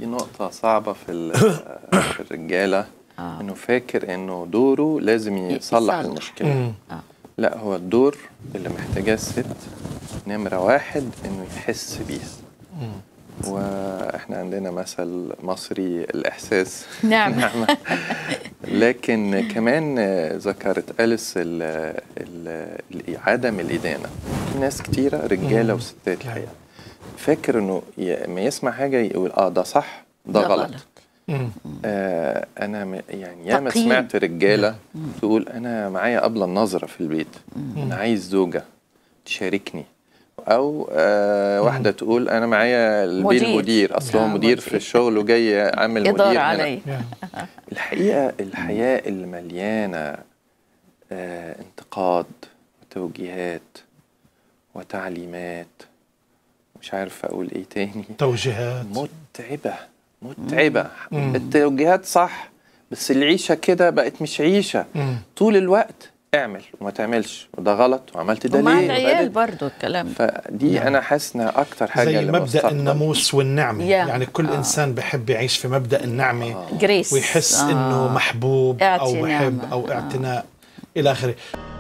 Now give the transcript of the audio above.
دي نقطة صعبة في ال- في الرجالة آه. انه فاكر انه دوره لازم يصلح يصلح. المشكلة مم. لا هو الدور اللي محتاجاه الست نمرة واحد انه يحس بيها واحنا عندنا مثل مصري الاحساس نعم. نعمة لكن كمان آه، ذكرت أليس ال ال ال- عدم الإدانة في ناس كتيرة رجالة مم. وستات الحقيقة فاكر انه ي- ما يسمع حاجة يقول اه ده صح ده, ده غلط, غلط. مم. آه انا م- يعني ياما تقييم. سمعت رجاله تقول انا معايا قبل النظره في البيت انا عايز زوجه تشاركني او آه واحده تقول انا معايا البيت مدير. مدير اصل هو آه، مدير في مدير. الشغل وجاي عامل إدارة مدير هنا علي يعني الحقيقه الحياه اللي مليانه آه انتقاد وتوجيهات وتعليمات مش عارف اقول ايه تاني توجيهات متعبة متعبة مم. التوجيهات صح بس العيشة كده بقت مش عيشة مم. طول الوقت اعمل وما تعملش وده غلط وعملت ده ومع ليه العيال وبعدين- برضو الكلام ده. فدي نعم. انا حاسس انها اكتر حاجة زي اللي مبدا مستقبل. الناموس والنعمه يا. يعني كل آه. انسان بحب يعيش في مبدا النعمه آه. جريس ويحس آه. انه محبوب او اعتناء. محب او آه. اعتناء الى اخره